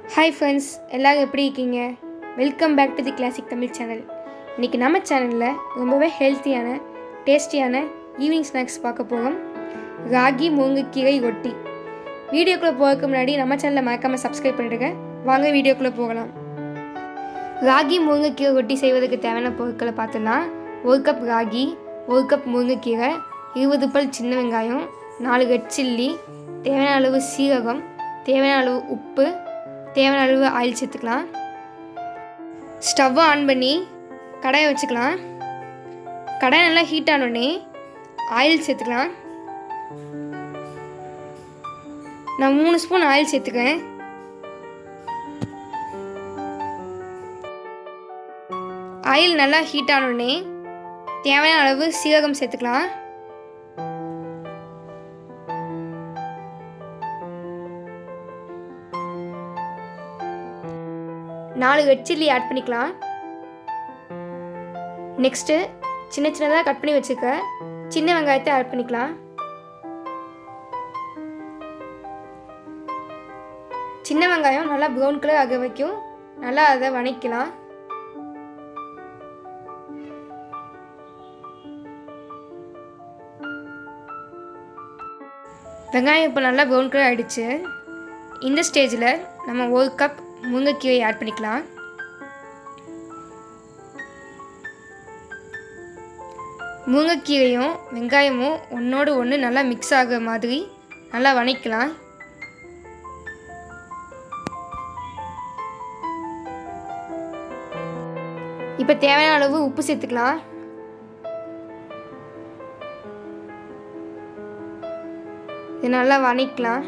hi friends எல்லோரும் எப்படி இருக்கீங்க welcome back to the classic Tamil channel இன்றைக்கி நம்ம சேனலில் ரொம்பவே ஹெல்த்தியான டேஸ்டியான ஈவினிங் ஸ்நாக்ஸ் பார்க்க போகிறோம் ராகி முருங்கைக்கீரை ரொட்டி வீடியோக்குள்ளே போகிறதுக்கு முன்னாடி நம்ம சேனலை மறக்காமல் சப்ஸ்கிரைப் பண்ணிடுங்க வாங்க வீடியோக்குள்ளே போகலாம் ராகி முருங்கைக்கீரை ரொட்டி செய்வதற்கு தேவையான பொருட்களை பார்த்தோன்னா ஒரு கப் ராகி ஒரு கப் முருங்கைக்கீரை இருபது பல் சின்ன வெங்காயம் நாலு ரெட் சில்லி தேவையான அளவு சீரகம் தேவையான அளவு உப்பு தேவையான அளவு ஆயில் சேர்த்துக்கலாம் ஸ்டவ்வை ஆன் பண்ணி கடாயை வச்சுக்கலாம் கடாய் நல்லா ஹீட் ஆனோடனே ஆயில் சேர்த்துக்கலாம் நான் மூணு ஸ்பூன் ஆயில் சேர்த்துக்கிறேன் ஆயில் நல்லா ஹீட் ஆனோடனே தேவையான அளவு சீரகம் சேர்த்துக்கலாம் நாலு ரெட் சில்லி ஆட் பண்ணிக்கலாம் நெக்ஸ்ட்டு சின்ன சின்னதாக கட் பண்ணி வச்சுக்க சின்ன வெங்காயத்தை ஆட் பண்ணிக்கலாம் சின்ன வெங்காயம் நல்லா ப்ரௌன் கலர் ஆக வைக்கும் நல்லா அதை வணக்கலாம் வெங்காயம் இப்போ நல்லா ப்ரௌன் கலர் ஆகிடுச்சு இந்த ஸ்டேஜில் நம்ம ஒரு கப் முருங்கைக்கீரை ஆட் பண்ணிக்கலாம் முருங்கைக்கீரையும் வெங்காயமும் ஒன்றோடு ஒன்று நல்லா மிக்ஸ் ஆகிற மாதிரி நல்லா வணக்கலாம் இப்போ தேவையான அளவு உப்பு சேர்த்துக்கலாம் இது நல்லா வணக்கலாம்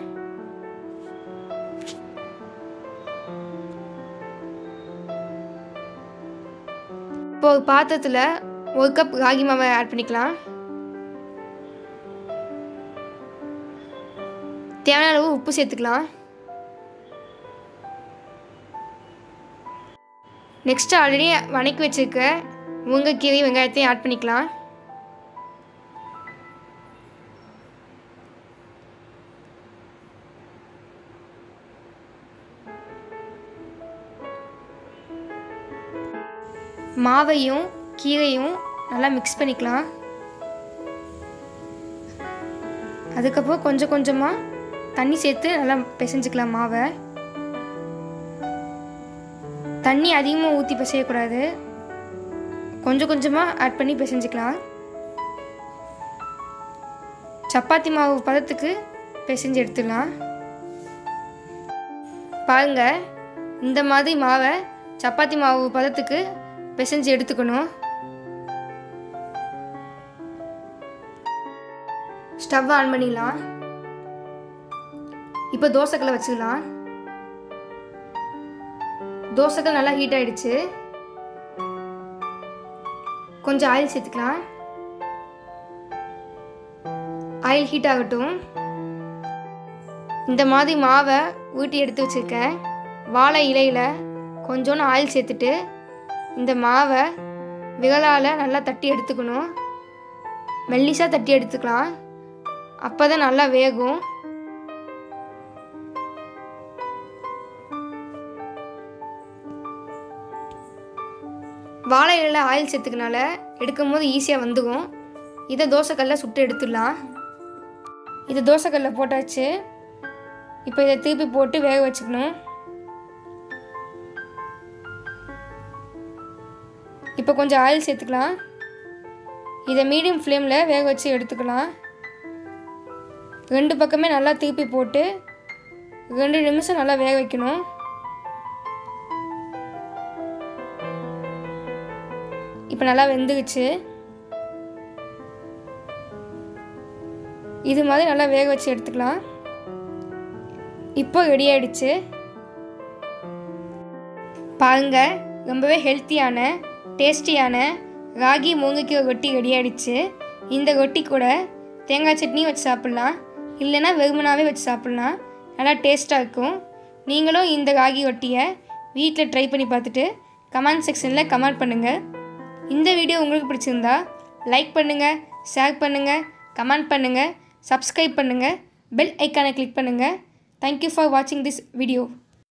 இப்போ ஒரு பாத்திரத்தில் ஒரு கப் ராகி மாவை ஆட் பண்ணிக்கலாம் தேவையான அளவு உப்பு சேர்த்துக்கலாம் நெக்ஸ்ட்டு ஆல்ரெடி வணக்கி வச்சுருக்க முருங்கைக்கீரை வெங்காயத்தையும் ஆட் பண்ணிக்கலாம் மாவையும் கீரையும் நல்லா மிக்ஸ் பண்ணிக்கலாம் அதுக்கப்புறம் கொஞ்சம் கொஞ்சமாக தண்ணி சேர்த்து நல்லா பிசைஞ்சிக்கலாம் மாவை தண்ணி அதிகமாக ஊற்றி பிசையக்கூடாது கொஞ்சம் கொஞ்சமாக ஆட் பண்ணி பிசைஞ்சிக்கலாம் சப்பாத்தி மாவு பதத்துக்கு பிசைஞ்சு எடுத்துடலாம் பாருங்கள் இந்த மாதிரி மாவை சப்பாத்தி மாவு பதத்துக்கு பிசைஞ்சு எடுத்துக்கணும் ஸ்டவ் ஆன் பண்ணிடலாம் இப்போ தோசைக்கல்லை வச்சுக்கலாம் தோசைக்கல் நல்லா ஹீட் ஆயிடுச்சு கொஞ்சம் ஆயில் சேர்த்துக்கலாம் ஆயில் ஹீட் ஆகட்டும் இந்த மாதிரி மாவை ஊட்டி எடுத்து வச்சுருக்கேன் வாழை இலையில் கொஞ்சோன்னு ஆயில் சேர்த்துட்டு இந்த மாவை விரலால் நல்லா தட்டி எடுத்துக்கணும் மெல்லிசாக தட்டி எடுத்துக்கலாம் அப்போ தான் நல்லா வேகும் வாழை இலையில் ஆயில் சேர்த்துக்கனால எடுக்கும் போது ஈஸியாக வந்துடும் இதை தோசைக்கல்ல சுட்டு எடுத்துடலாம் இதை தோசைக்கல்ல போட்டாச்சு இப்போ இதை திருப்பி போட்டு வேக வச்சுக்கணும் இப்போ கொஞ்சம் ஆயில் சேர்த்துக்கலாம் இதை மீடியம் ஃப்ளேமில் வேக வச்சு எடுத்துக்கலாம் ரெண்டு பக்கமே நல்லா திருப்பி போட்டு ரெண்டு நிமிஷம் நல்லா வேக வைக்கணும் இப்போ நல்லா வெந்துக்குச்சு இது மாதிரி நல்லா வேக வச்சு எடுத்துக்கலாம் இப்போ ரெடி ஆயிடுச்சு பாருங்க ரொம்பவே ஹெல்த்தியான டேஸ்டியான ராகி முருங்கைக்கீரை ரொட்டி ரெடி ஆகிடுச்சு இந்த ரொட்டி கூட தேங்காய் சட்னி வச்சு சாப்பிட்லாம் இல்லைன்னா வெறுமனாவே வச்சு சாப்பிட்லாம் நல்லா டேஸ்ட்டாக இருக்கும் நீங்களும் இந்த ராகி ரொட்டியை வீட்டில் ட்ரை பண்ணி பார்த்துட்டு கமெண்ட் செக்ஷனில் கமெண்ட் பண்ணுங்கள் இந்த வீடியோ உங்களுக்கு பிடிச்சிருந்தா லைக் பண்ணுங்கள் ஷேர் பண்ணுங்கள் கமெண்ட் பண்ணுங்கள் சப்ஸ்கிரைப் பண்ணுங்கள் பெல் ஐக்கானை கிளிக் பண்ணுங்கள் தேங்க்யூ ஃபார் வாட்சிங் திஸ் வீடியோ